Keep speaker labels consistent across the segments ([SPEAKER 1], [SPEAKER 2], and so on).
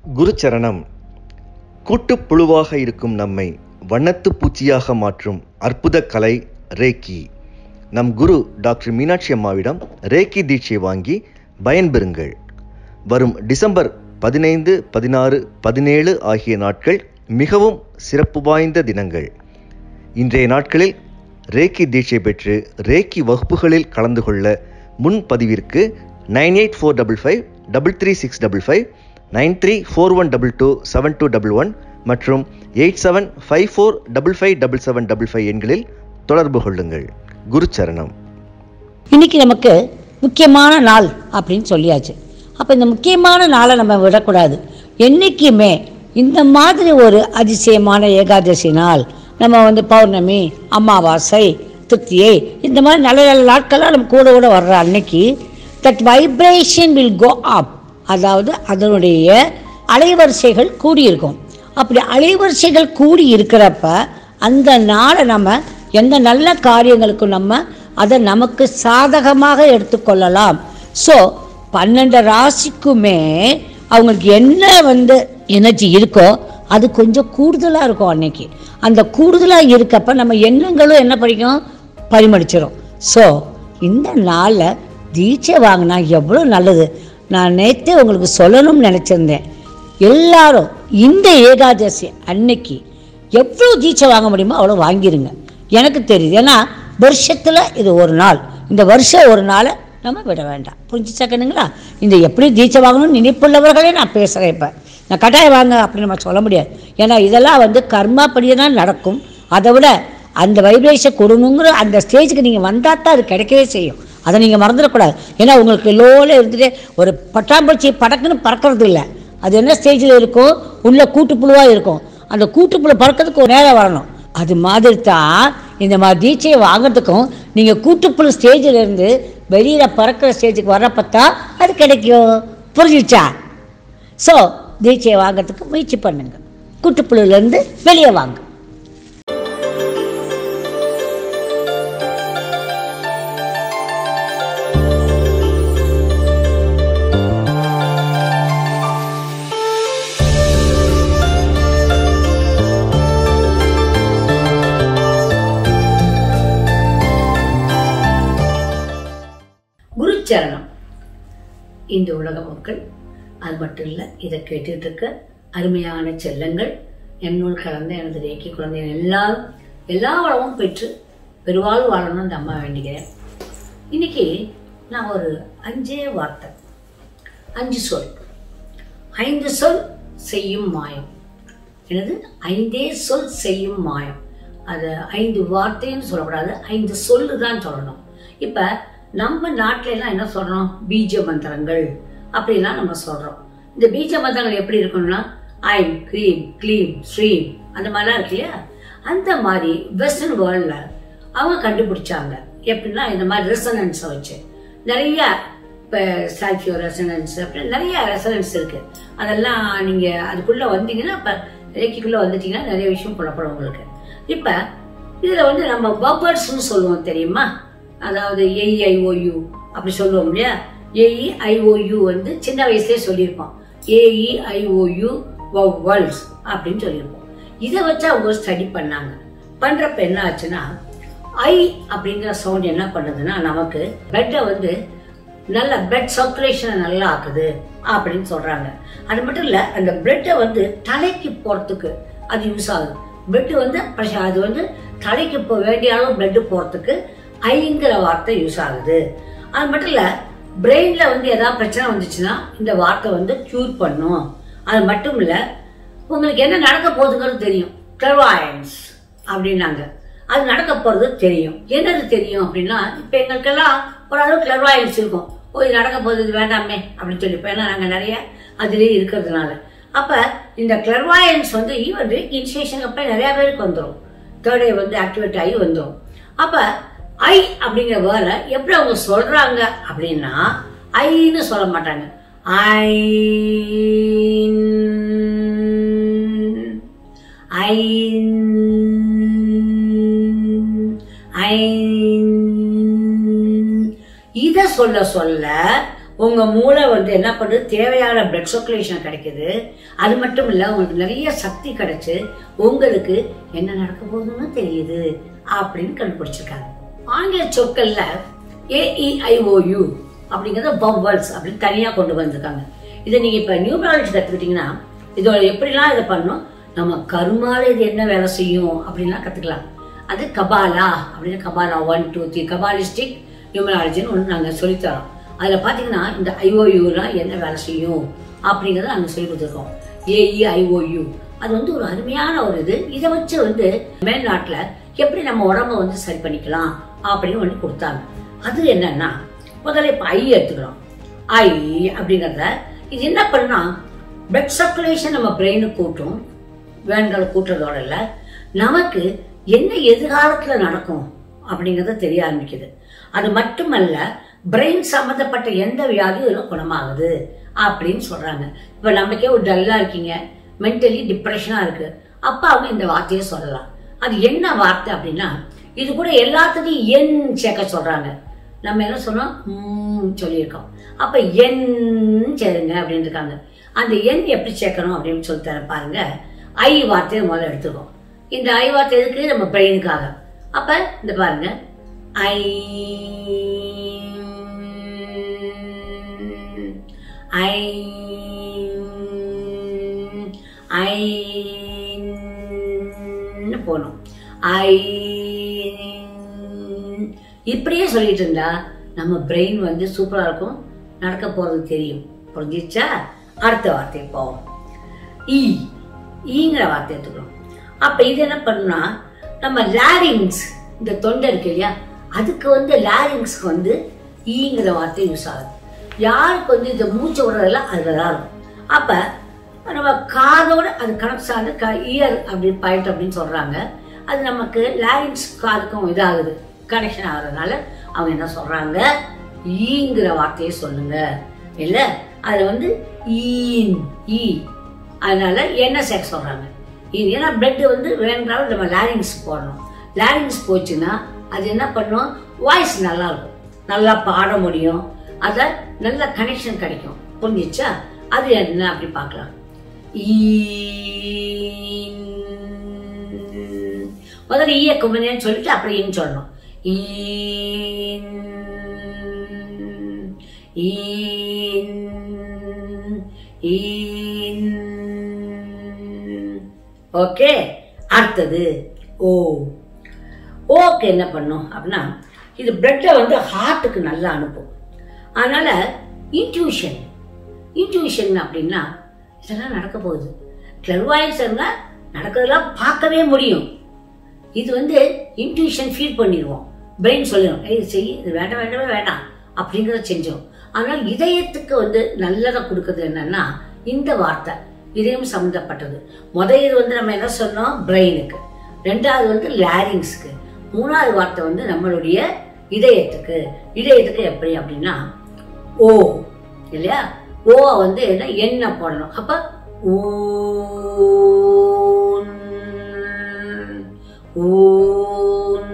[SPEAKER 1] குருச்சரணம் கூட்டுப் புழுவாக இருக்கும் நம்மை வண்ணத்துப் பூச்சியாக மாற்றும் அற்புத கலை ரேக்கி நம் குரு டாக்டர் மீனாட்சி அம்மாவிடம் ரேக்கி தீட்சை வாங்கி பயன்பெறுங்கள் வரும் டிசம்பர் பதினைந்து பதினாறு பதினேழு ஆகிய நாட்கள் மிகவும் சிறப்பு வாய்ந்த தினங்கள் இன்றைய நாட்களில் ரேக்கி தீட்சை பெற்று ரேக்கி வகுப்புகளில் கலந்து கொள்ள முன்பதிவிற்கு nine eight four double five double three six double five nine three four one double two seven two double one மற்றும் eight seven five four double five double seven double five எண்களில் தொடர்பு கொள்ளுங்கள் குருச்சரணம்
[SPEAKER 2] இன்னைக்கு நமக்கு முக்கியமான நாள் அப்படின்னு சொல்லியாச்சு அப்போ இந்த முக்கியமான நாளை நம்ம விடக்கூடாது என்றைக்குமே இந்த மாதிரி ஒரு அதிசயமான ஏகாதசி நாள் நம்ம வந்து பௌர்ணமி அமாவாசை திருப்தியை இந்த மாதிரி நல்ல நல்ல நாட்கள்லாம் நம்ம கூட கூட வர்ற அன்னைக்கு that vibration will go up அதாவது அதனுடைய அலைவரிசைகள் கூடியிருக்கும் அப்படி அலைவரிசைகள் கூடி இருக்கிறப்ப அந்த நாளை நம்ம எந்த நல்ல காரியங்களுக்கும் நம்ம அதை நமக்கு சாதகமாக எடுத்துக்கொள்ளலாம் ஸோ பன்னெண்டு ராசிக்குமே அவங்களுக்கு என்ன வந்து எனர்ஜி இருக்கோ அது கொஞ்சம் கூடுதலாக இருக்கும் அன்னைக்கு அந்த கூடுதலாக இருக்கப்ப நம்ம எண்ணங்களும் என்ன படிக்கும் பரிமளிச்சிடும் ஸோ இந்த நாளில் தீட்சை வாங்கினா எவ்வளோ நல்லது நான் நேற்றே உங்களுக்கு சொல்லணும்னு நினச்சிருந்தேன் எல்லாரும் இந்த ஏகாதசி அன்னைக்கு எவ்வளோ தீட்சை வாங்க முடியுமோ அவ்வளோ வாங்கிருங்க எனக்கு தெரியுது ஏன்னா வருஷத்தில் இது ஒரு நாள் இந்த வருஷம் ஒரு நாளை நம்ம விட வேண்டாம் புரிஞ்சுச்சாக்கணுங்களா இந்த எப்படி தீட்சை வாங்கணும்னு நினைப்புள்ளவர்களே நான் பேசுகிறேன் இப்போ நான் கட்டாயம் வாங்க அப்படின்னு நம்ம சொல்ல முடியாது ஏன்னா இதெல்லாம் வந்து கர்மாப்படியே தான் நடக்கும் அதை விட அந்த வைப்ரேஷன் கொடுணுங்கிற அந்த ஸ்டேஜுக்கு நீங்கள் வந்தால் தான் அது கிடைக்கவே செய்யும் அதை நீங்கள் மறந்துடக்கூடாது ஏன்னா உங்களுக்கு லோவில் இருந்துட்டு ஒரு பட்டாம்பூச்சி படக்குன்னு பறக்கிறது இல்லை அது என்ன ஸ்டேஜில் இருக்கும் உள்ள கூட்டுப்புழுவாக இருக்கும் அந்த கூட்டுப்புழு பறக்கிறதுக்கு ஒரு நேரம் வரணும் அது மாதிரி தான் இந்த மாதிரி தீட்சையை வாங்குறதுக்கும் நீங்கள் கூட்டுப்புழு ஸ்டேஜில் இருந்து வெளியில் பறக்கிற ஸ்டேஜுக்கு வர்றப்ப தான் அது கிடைக்கும் புரிஞ்சிச்சா ஸோ தீட்சையை வாங்குறதுக்கு முயற்சி பண்ணுங்க கூட்டுப்புழுலேருந்து வெளியே வாங்க
[SPEAKER 3] குருச்சரணம் இந்த உலக மக்கள் அது மட்டும் இல்லை இதை கேட்டுட்டு இருக்க அருமையான செல்லங்கள் என்னுள் கலந்த எனது ரேக்கி குழந்தைகள் எல்லாரும் எல்லா வளமும் பெற்று பெருவாழ்வு வாழணும்னு அந்த அம்மா வேண்டிக்கிறேன் இன்னைக்கு நான் ஒரு அஞ்சே வார்த்தை அஞ்சு சொல் ஐந்து சொல் செய்யும் மாயம் எனது ஐந்தே சொல் செய்யும் மாயம் அது ஐந்து வார்த்தைன்னு சொல்லக்கூடாது ஐந்து சொல்லு தான் சொல்லணும் இப்போ நம்ம நாட்டில எல்லாம் என்ன சொல்றோம் பீஜ மந்திரங்கள் அப்படிலாம் நம்ம சொல்றோம் இந்த பீஜ மந்திரங்கள் எப்படி இருக்கணும்னா ஐம் க்ரீம் க்ளீம் ஸ்ரீம் அந்த மாதிரிலாம் இருக்கு இல்லையா அந்த மாதிரி வெஸ்டர்ன் வேர்ல்டில் அவங்க கண்டுபிடிச்சாங்க எப்படின்னா இந்த மாதிரி ரெசனன்ஸை வச்சு நிறைய இப்போ சால்ஃபியோ ரெசனன்ஸ் அப்படி நிறைய ரெசனன்ஸ் இருக்கு அதெல்லாம் நீங்க அதுக்குள்ள வந்தீங்கன்னா இப்போ ரேக்கிக்குள்ள வந்துட்டீங்கன்னா நிறைய விஷயம் புலப்படும் உங்களுக்கு இப்போ இதுல வந்து நம்ம பப்பர்ஸ்னு சொல்லுவோம் தெரியுமா அதாவது ஏஇஐஓயு அப்படி சொல்லுவோம் இல்லையா ஏஇஐஓயு வந்து சின்ன வயசுலேயே சொல்லியிருப்போம் ஏஇஐஓயு வவல்ஸ் அப்படின்னு சொல்லியிருப்போம் இதை வச்சு அவங்க ஸ்டடி பண்ணாங்க பண்றப்ப என்ன ஆச்சுன்னா ஐ அப்படிங்கிற சவுண்ட் என்ன பண்ணுதுன்னா நமக்கு பிளட்டை வந்து நல்ல பிளட் சர்க்குலேஷனை நல்லா ஆக்குது அப்படின்னு சொல்றாங்க அது மட்டும் இல்ல அந்த பிளட்டை வந்து தலைக்கு போறதுக்கு அது யூஸ் ஆகுது பிளட் வந்து pressure- அது வந்து தலைக்கு போக வேண்டிய அளவு பிளட் போறதுக்கு ஐங்கிற வார்த்தை யூஸ் ஆகுது அது மட்டும் இல்ல பிரெயின்ல வந்து ஏதாவது பிரச்சனை வந்துச்சுன்னா இந்த வார்த்தை வந்து கியூர் பண்ணும் அது மட்டும் இல்ல உங்களுக்கு என்ன நடக்க போகுதுங்கிறது தெரியும் கிளவாயன்ஸ் அப்படின்னாங்க அது நடக்க போறது தெரியும் என்னது தெரியும் அப்படின்னா இப்ப எங்களுக்கெல்லாம் ஓரளவு கிளவாயன்ஸ் இருக்கும் ஓ இது நடக்க போகுது இது வேண்டாமே அப்படின்னு சொல்லிப்போம் ஏன்னா நாங்க நிறைய அதுலயே இருக்கிறதுனால அப்ப இந்த கிளர்வாயன்ஸ் வந்து ஈவன் இனிஷியேஷன் அப்ப நிறைய பேருக்கு வந்துடும் தேர்ட் ஐ வந்து ஆக்டிவேட் ஆகி வந்துடும் அப்ப ஐ அப்படிங்கிற வேர்டை எப்படி அவங்க சொல்றாங்க அப்படின்னா ஐன்னு சொல்ல மாட்டாங்க ஐ ஐ ஐ இத சொல்ல சொல்ல உங்க மூளை வந்து என்ன பண்ணுது தேவையான பிளட் சர்க்குலேஷன் கிடைக்குது அது மட்டும் இல்ல உங்களுக்கு நிறைய சக்தி கிடைச்சு உங்களுக்கு என்ன நடக்க போகுதுன்னு தெரியுது அப்படின்னு கண்டுபிடிச்சிருக்காங்க ஆங்கில சொற்கள்ல ஏஇஐஓயு அப்படிங்கறத பவல்ஸ் அப்படின்னு தனியா கொண்டு வந்திருக்காங்க இதை நீங்க இப்ப நியூமராலஜி கத்துக்கிட்டீங்கன்னா இதோட எப்படிலாம் இதை பண்ணும் நம்ம கருமால இது என்ன வேலை செய்யும் அப்படின்லாம் கத்துக்கலாம் அது கபாலா அப்படின்னு kabbalah one two three kabbalistic நியூமராலஜின்னு ஒன்று நாங்கள் சொல்லித்தரோம் அதில் பார்த்தீங்கன்னா இந்த ஐஓயூலாம் என்ன வேலை செய்யும் அப்படிங்கிறத நாங்கள் சொல்லி கொடுத்துருக்கோம் ஏஇஐஓயு அது வந்து ஒரு அருமையான ஒரு இது இதை வச்சு வந்து மேல்நாட்டில் எப்படி நம்ம உடம்ப வந்து சரி பண்ணிக்கலாம் அப்படின்னு ஒன்று கொடுத்தாங்க அது என்னன்னா முதல்ல இப்போ ஐ எடுத்துக்கிறோம் ஐ அப்படிங்கிறத இது என்ன பண்ணா பிளட் சர்க்குலேஷன் நம்ம பிரெயினுக்கு கூட்டும் வேன்களை கூட்டுறதோட இல்லை நமக்கு என்ன எதிர்காலத்துல நடக்கும் அப்படிங்கறது தெரிய ஆரம்பிக்குது அது மட்டுமல்ல பிரெயின் சம்மந்தப்பட்ட எந்த வியாதியும் இதுல குணமாகுது அப்படின்னு சொல்றாங்க இப்ப நமக்கே ஒரு டல்லா இருக்கீங்க மென்டலி டிப்ரெஷனா இருக்கு அப்ப அவங்க இந்த வார்த்தையை சொல்லலாம் அது என்ன வார்த்தை அப்படின்னா இது கூட எல்லாத்துக்கும் என் சேர்க்க சொல்றாங்க நம்ம என்ன சொன்னோம் ம் சொல்லியிருக்கோம் அப்ப என் சேருங்க அப்படின்னு இருக்காங்க அந்த எண் எப்படி சேர்க்கணும் அப்படின்னு சொல்லி தரேன் பாருங்க ஐ வார்த்தையை முதல்ல எடுத்துக்கோம் இந்த ஐ வார்த்தை எதுக்கு நம்ம பிரெயினுக்காக அப்ப இந்த பாருங்க ஐ ஐ ஐன்னு போகணும் ஐ இப்படியே சொல்லிட்டு இருந்தா நம்ம பிரெயின் வந்து சூப்பரா இருக்கும் நடக்க போறது தெரியும் புரிஞ்சிச்சா அடுத்த வார்த்தை போவோம் ஈ ஈங்கிற வார்த்தை எடுத்துக்கிறோம் அப்ப இது என்ன பண்ணுனா நம்ம லாரிங்ஸ் இந்த தொண்டை இருக்கு இல்லையா அதுக்கு வந்து லாரிங்ஸ்க்கு வந்து ஈங்கிற வார்த்தை யூஸ் ஆகுது யாருக்கு வந்து இந்த மூச்சு விடுறதெல்லாம் அதுல தான் இருக்கும் அப்ப நம்ம காதோட அது கனெக்ட் ஆகுது க இயர் அப்படின்னு பாயிண்ட் அப்படின்னு சொல்றாங்க அது நமக்கு லாரிங்ஸ் காதுக்கும் இதாகுது கனெக்ஷன் ஆகுறதுனால அவங்க என்ன சொல்றாங்க ஈங்கிற வார்த்தையை சொல்லுங்க இல்ல அதுல வந்து ஈன் ஈ அதனால என்ன சேர்க்க சொல்றாங்க இது ஏன்னா பிளட் வந்து வேணுங்கிறாலும் நம்ம லாரிங்ஸ் போடணும் லாரிங்ஸ் போச்சுன்னா அது என்ன பண்ணும் வாய்ஸ் நல்லா இருக்கும் நல்லா பாட முடியும் அத நல்ல கனெக்ஷன் கிடைக்கும் புரிஞ்சிச்சா அது என்ன அப்படி பார்க்கலாம் ஈன். முதல்ல ஈய குமரேன்னு சொல்லிட்டு அப்புறம் ஈன்னு சொல்லணும் ஈன் ஈன் ஈன் ஓகே அடுத்தது ஓ ஓக்கு என்ன பண்ணும் அப்படின்னா இது பிளட்டை வந்து ஹார்ட்டுக்கு நல்லா அனுப்பும் அதனால இன்ட்யூஷன் இன்ட்யூஷன் அப்படின்னா இதெல்லாம் நடக்க போகுது கிளர்வாயின்ஸ் இருந்தால் நடக்கிறதெல்லாம் பார்க்கவே முடியும் இது வந்து இன்ட்யூஷன் ஃபீல் பண்ணிடுவோம் பிரெயின் சொல்லிடும் "ஏய், இது செய் இது வேண்டாம் வேண்டவே வேண்டாம் அப்படிங்கிறத செஞ்சோம் ஆனால் இதயத்துக்கு வந்து நல்லதை கொடுக்கறது என்னன்னா இந்த வார்த்தை இதயம் சம்மந்தப்பட்டது முதல் இது வந்து நம்ம என்ன சொன்னோம் பிரெயினுக்கு ரெண்டாவது வந்து லாரிங்ஸ்க்கு மூணாவது வார்த்தை வந்து நம்மளுடைய இதயத்துக்கு இதயத்துக்கு எப்படி அப்படின்னா ஓ இல்லையா ஓ வந்து என்ன என்ன போடணும் அப்ப ஊன், ஊன்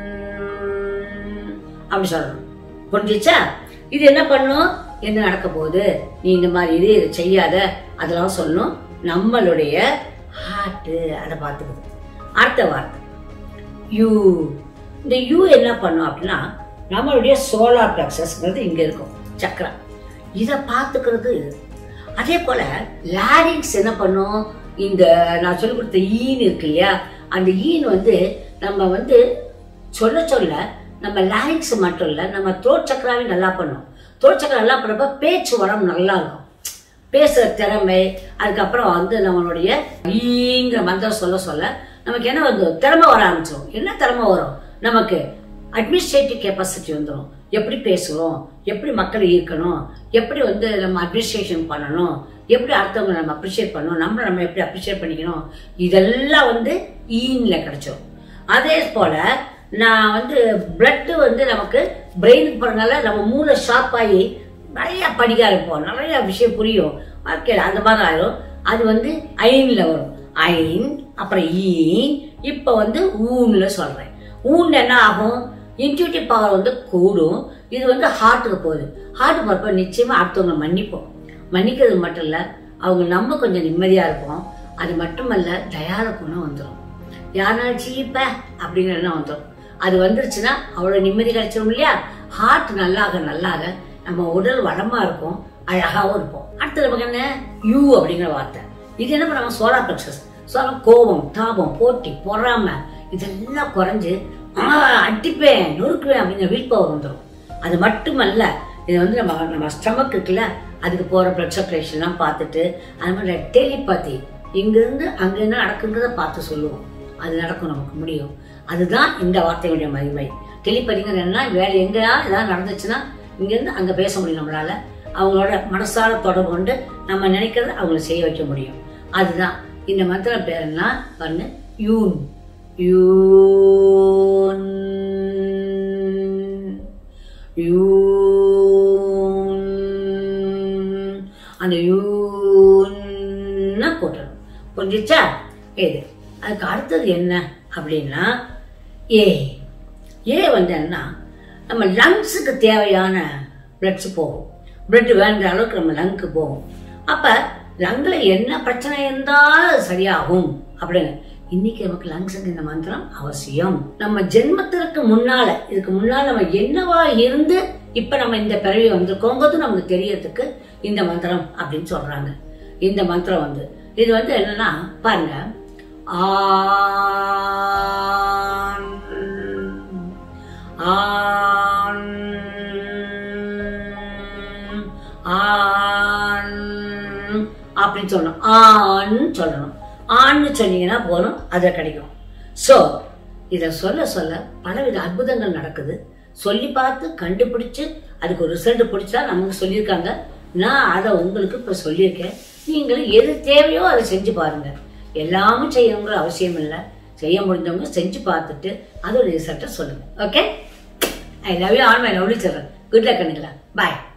[SPEAKER 3] அப்படி சொல்லணும் புரிஞ்சிச்சா இது என்ன பண்ணும் என்ன நடக்க போகுது நீ இந்த மாதிரி இது இதை செய்யாத அதெல்லாம் சொல்லணும் நம்மளுடைய ஹார்ட்டு அதை பார்த்துக்குது அடுத்த வார்த்தை யூ இந்த யூ என்ன பண்ணும் அப்படின்னா நம்மளுடைய சோலார் பிளக்சஸ்ங்கிறது இங்க இருக்கும் சக்கரம் இதை பார்த்துக்கிறது இது அதே போல லாரிங்ஸ் என்ன பண்ணும் இந்த நான் சொல்லி கொடுத்த ஈன் இருக்கு இல்லையா அந்த ஈன் வந்து நம்ம வந்து சொல்ல சொல்ல நம்ம லாரிங்ஸ் மட்டும் இல்ல நம்ம த்ரோட் சக்கராவே நல்லா பண்ணும் த்ரோட் சக்கரம் நல்லா பண்ணப்ப பேச்சு வரம் நல்லா இருக்கும் பேசுற திறமை அதுக்கப்புறம் வந்து நம்மளுடைய ஈங்கிற மந்திரம் சொல்ல சொல்ல நமக்கு என்ன வந்து திறமை வர ஆரம்பிச்சிடும் என்ன திறமை வரும் நமக்கு அட்மினிஸ்ட்ரேட்டிவ் கெப்பாசிட்டி வந்துடும் எப்படி பேசுகிறோம் எப்படி மக்களை ஈர்க்கணும் எப்படி வந்து நம்ம அட்மினிஸ்ட்ரேஷன் பண்ணணும் எப்படி அடுத்தவங்க நம்ம அப்ரிஷியேட் பண்ணணும் நம்மளை நம்ம எப்படி அப்ரிஷியேட் பண்ணிக்கணும் இதெல்லாம் வந்து ஈன்ல கிடைச்சிடும் அதே போல நான் வந்து பிளட் வந்து நமக்கு பிரெயினுக்கு போறதுனால நம்ம மூளை ஷார்ப் ஆகி நிறைய படிக்க ஆரம்பிப்போம் நிறைய விஷயம் புரியும் வாழ்க்கையில் அந்த மாதிரி ஆயிரும் அது வந்து ஐன்ல வரும் ஐன் அப்புறம் ஈன் இப்போ வந்து ஊன்ல சொல்றேன் ஊன்ல என்ன ஆகும் இன்ட்யூட்டிவ் பவர் வந்து கூடும் இது வந்து ஹார்ட்டுக்கு போகுது ஹார்ட் போகிறப்ப நிச்சயமா அடுத்தவங்க மன்னிப்போம் மன்னிக்கிறது மட்டும் இல்ல அவங்க நம்ம கொஞ்சம் நிம்மதியா இருப்போம் அது மட்டுமல்ல தயார குணம் வந்துடும் யாருனாலும் சீப்ப அப்படிங்கிற எண்ணம் வந்துடும் அது வந்துருச்சுன்னா அவ்வளோ நிம்மதி கிடைச்சிடும் இல்லையா ஹார்ட் நல்லாக நல்லாக நம்ம உடல் வளமா இருக்கும் அழகாவும் இருப்போம் அடுத்து நமக்கு என்ன யூ அப்படிங்கிற வார்த்தை இது என்ன நம்ம சோலா பிளக்ஸஸ் சோலா கோபம் தாபம் போட்டி பொறாம இதெல்லாம் குறைஞ்சு ஆ, அடிப்பேன் நொறுக்குவேன் அப்படிங்கிற வில் பவர் வந்துடும் அது மட்டுமல்ல இது வந்து நம்ம நம்ம ஸ்டமக் இருக்குல்ல அதுக்கு போற பிளட் சர்க்குலேஷன்லாம் பார்த்துட்டு அது மாதிரி டெலிபதி இங்கிருந்து அங்க என்ன நடக்குங்கிறத பார்த்து சொல்லுவோம் அது நடக்கும் நமக்கு முடியும் அதுதான் இந்த வார்த்தையுடைய மகிமை டெலிபதிங்கிறது என்ன வேற எங்கேயா ஏதாவது நடந்துச்சுன்னா இங்கிருந்து அங்க பேச முடியும் நம்மளால அவங்களோட மனசால தொடர்பு கொண்டு நம்ம நினைக்கிறத அவங்கள செய்ய வைக்க முடியும் அதுதான் இந்த மந்திர பேர் என்ன பண்ணு யூன் யூன் யூன் அந்த யூன்னா போட்டுறணும் புரிஞ்சிச்சா இது அதுக்கு அடுத்தது என்ன அப்படின்னா ஏ ஏ வந்து என்ன நம்ம லங்ஸுக்கு தேவையான பிளட்ஸ் போகும் பிளட் வேண்ட அளவுக்கு நம்ம லங்க்கு போகும் அப்ப லங்ல என்ன பிரச்சனை இருந்தாலும் அது சரியாகும் அப்படின்னு இன்னைக்கு நமக்கு லங்ஸுக்கு இந்த மந்திரம் அவசியம் நம்ம ஜென்மத்திற்கு முன்னால இதுக்கு முன்னால நம்ம என்னவா இருந்து இப்ப நம்ம இந்த பிறவி வந்திருக்கோங்கிறது நமக்கு தெரியறதுக்கு இந்த மந்திரம் அப்படின்னு சொல்றாங்க இந்த மந்திரம் வந்து இது வந்து என்னன்னா பாருங்க ஆன் ஆன் ஆன் அப்படின்னு சொல்லணும் ஆன் சொல்லணும் ஆன்னு சொன்னீங்கன்னா போதும் அதை கிடைக்கும் ஸோ இதை சொல்ல சொல்ல பலவித அற்புதங்கள் நடக்குது சொல்லி பார்த்து கண்டுபிடிச்சு அதுக்கு ஒரு ரிசல்ட் பிடிச்சா நமக்கு சொல்லியிருக்காங்க நான் அதை உங்களுக்கு இப்போ சொல்லியிருக்கேன் நீங்களும் எது தேவையோ அதை செஞ்சு பாருங்க எல்லாமும் செய்யணுங்கிற அவசியம் இல்லை செய்ய முடிஞ்சவங்க செஞ்சு பார்த்துட்டு அதோட ரிசல்ட்டை சொல்லுங்க okay I love you on my lovely children good luck கண்ணுங்களா பாய்